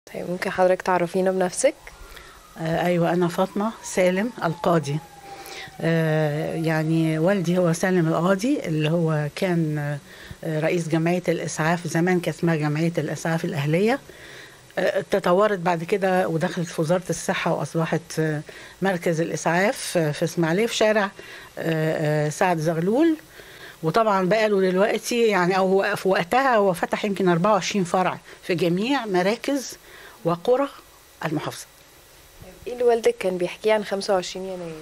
طيب ممكن حضرتك تعرفينا بنفسك آه، أيوة أنا فاطمة سالم القاضي آه، يعني والدي هو سالم القاضي اللي هو كان آه، رئيس جمعية الإسعاف زمان كانت اسمها جمعية الإسعاف الأهلية آه، تطورت بعد كده ودخلت في وزارة الصحة وأصبحت آه، مركز الإسعاف آه، في إسماعيلية في شارع آه، آه، سعد زغلول وطبعا بقى له دلوقتي يعني او هو في وقتها هو فتح يمكن 24 فرع في جميع مراكز وقرى المحافظه ايه اللي والدك كان بيحكيه عن 25 يناير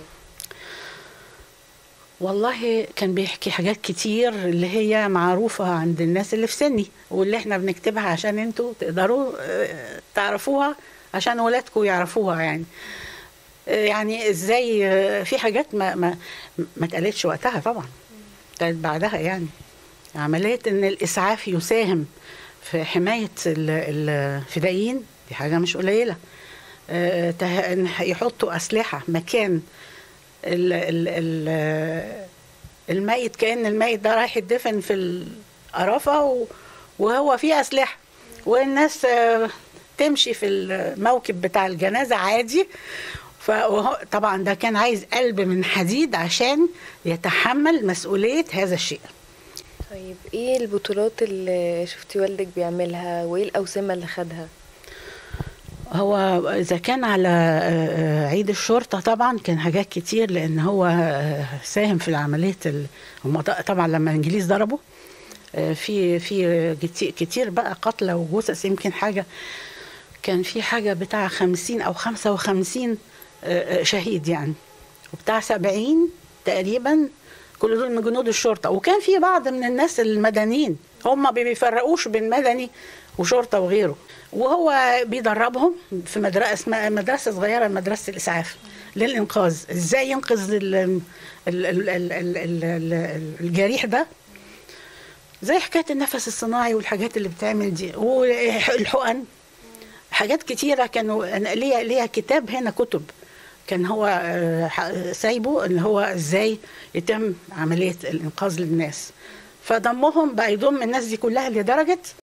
والله كان بيحكي حاجات كتير اللي هي معروفة عند الناس اللي في سني واللي احنا بنكتبها عشان انتوا تقدروا آه، تعرفوها عشان ولادكم يعرفوها يعني آه، يعني ازاي آه، في حاجات ما ما ما اتقالتش وقتها طبعا اتقالت بعدها يعني عملية ان الاسعاف يساهم في حماية ال- الفدائيين دي حاجة مش قليلة آه، ته- إن يحطوا أسلحة مكان ال ال ال الميت كأن الميت ده رايح يدفن في القرافة و- وهو فيه أسلحة والناس آه، تمشي في الموكب بتاع الجنازة عادي فطبعا ده كان عايز قلب من حديد عشان يتحمل مسؤولية هذا الشيء طيب ايه البطولات اللي شفتي والدك بيعملها وايه الأوسمة اللي خدها هو إذا كان على آه، آه، عيد الشرطة طبعا كان حاجات كتير لأن هو آه، ساهم في العملية ال... هم ط- طبعا لما الإنجليز ضربوا آه، في في كتير, كتير بقى قتلى وجثث يمكن حاجة كان في حاجة بتاع خمسين أو خمسة وخمسين آه، آه، شهيد يعني وبتاع سبعين تقريبا كل دول من جنود الشرطة وكان في بعض من الناس المدنيين هم ما بيفرقوش بين مدني وشرطة وغيره وهو بيدربهم في مدرسة اسمها مدرسة صغيرة مدرسة الإسعاف للإنقاذ إزاي ينقذ ال- ال- ال- ال- ال- ال- ال- الجريح ده زي حكاية النفس الصناعي والحاجات اللي بتعمل دي والحقن حاجات كتيرة كانوا أنا ليا ليا كتاب هنا كتب كان هو آه، ح- سايبه ان هو ازاي يتم عملية الانقاذ للناس فضمهم بقى يضم الناس دي كلها لدرجة